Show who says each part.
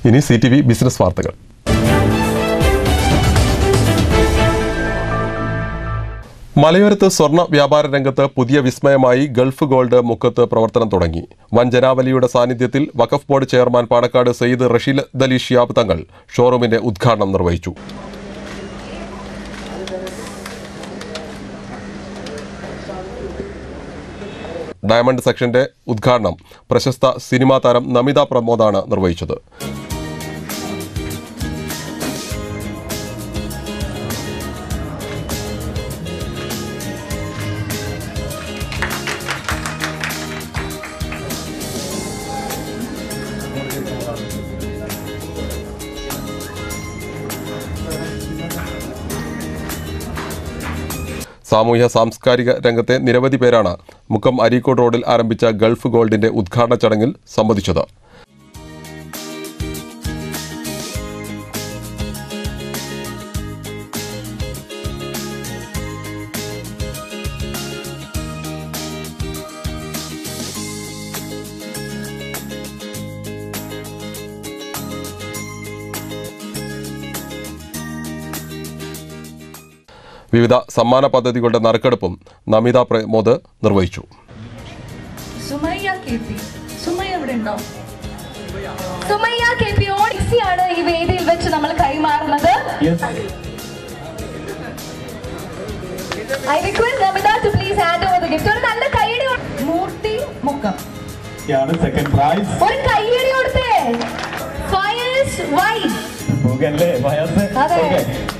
Speaker 1: ഇനി C T V business വാർത്തകൾ മലയോരത്ത് സ്വർണ്ണ വ്യാപാര രംഗത്ത് പുതിയ വിസ്മയമായി ഗൾഫ് ഗോൾഡ് മുക്കത്ത് പ്രവർത്തനം തുടങ്ങി വൻ ജനാവലിയുടെ സാന്നിധ്യത്തിൽ വഖഫ് ബോർഡ് ചെയർമാൻ പാണക്കാട് സയ്യിദ് റഷീദ് അലി ഷിയാബ് തങ്ങൾ ഷോറൂമിന്റെ ഉദ്ഘാടനം നിർവഹിച്ചു ഡയമണ്ട് സെക്ഷന്റെ ഉദ്ഘാടനം പ്രശസ്ത സിനിമാ താരം നമിത പ്രമോദാണ് നിർവഹിച്ചത് സാമൂഹ്യ സാംസ്കാരിക രംഗത്തെ നിരവധി പേരാണ് മുക്കം അരീക്കോട് റോഡിൽ ആരംഭിച്ച ഗൾഫ് ഗോൾഡിന്റെ ഉദ്ഘാടന ചടങ്ങിൽ സംബന്ധിച്ചത് വിവിധ സമ്മാന പദ്ധതികളുടെ നറുക്കെടുപ്പും നമിത പ്രമോദ് നിർവഹിച്ചു
Speaker 2: സുമയ്യ കെ പി സുമയ്യ ഇവിടെ ഉണ്ടോ സുമയ്യ കെ പി ഓഡിക്സിയാണ് ഈ വേദിയിൽ വെച്ച് നമ്മൾ കൈമാറുന്നത് I request Namitha to please hand over the gift ഒരു നല്ല കൈയടി കൊട്- മൂർത്തി മുക്കം
Speaker 3: ാണ് സെക്കൻഡ് പ്രൈസ്
Speaker 2: ഒരു കൈയടി കൊടുത്തേ ഫയസ് വൈൻ
Speaker 3: പോകല്ലേ വയസ്സ്
Speaker 2: അതെ.
Speaker 3: ഓക്കെ